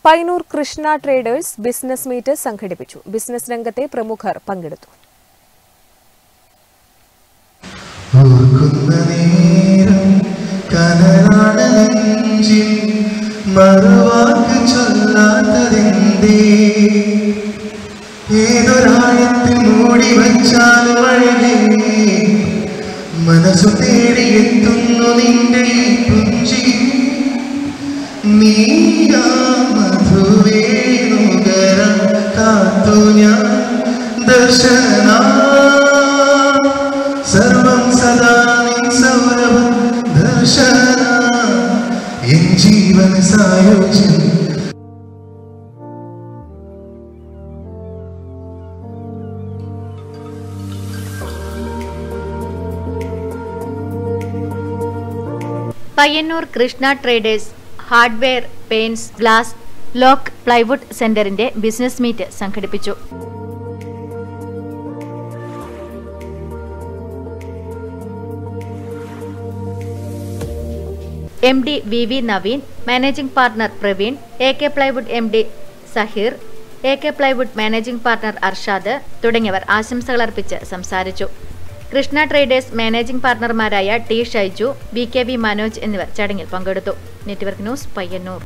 Painur Krishna traders business meet സംഘടിപ്പിച്ചു business രംഗത്തെ പ്രമുഖർ പങ്കെടുത്തു ഓർക്കുന്ന നേരം കനലാണ് നെഞ്ചിൽ മറുവാക്ക് ചൊല്ലാത്തതെന്തേ ഏതൊരാഴത്തിൽ മൂടി വച്ചാലും അഴകേ മനസ്സു തേടിയെത്തുന്നു നിന്റെ ഈ പുഞ്ചി നീയാ മധുവേണുകര കാത്തു ഞാൻ ദർശന സർവം സദാ നിൻ സൗരഭം ദർശന എൻ ജീവന സായോജ്യം Payyanur Krishna traders hardware paints glass lock plywood സെന്ററിന്റെ ബിസിനസ് മീറ്റ് സംഘടിപ്പിച്ചു M D V V Naveen managing partner Praveen A K plywood M D Saheer A K plywood managing partner Arshad തുടങ്ങിയവർ ആശംസകൾ അർപ്പിച്ച് സംസാരിച്ചു കൃഷ്ണ ട്രേഡേഴ്സ് മാനേജിംഗ് പാർട്ണർമാരായ T Shaiju V K V Manoj എന്നിവർ ചടങ്ങിൽ പങ്കെടുത്തു നെറ്റ്വർക്ക് ന്യൂസ് പയ്യന്നൂർ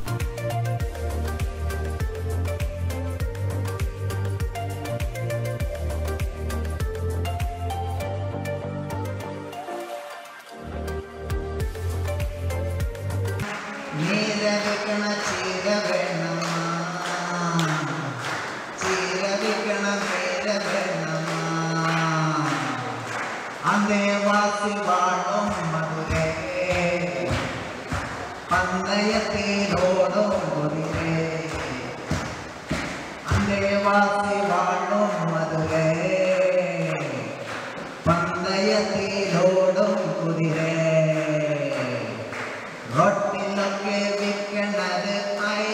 നീരവിക്കണ ചീര വേണം ചീരവിക്കണ പേര വേണം അന്തേവാസി വാഴും മധുരേ പന്തയത്തിലോടും കുതിരേ അന്തേവാസി വാഴും മധുരേ പന്തയത്തിലോടും കുതിരേ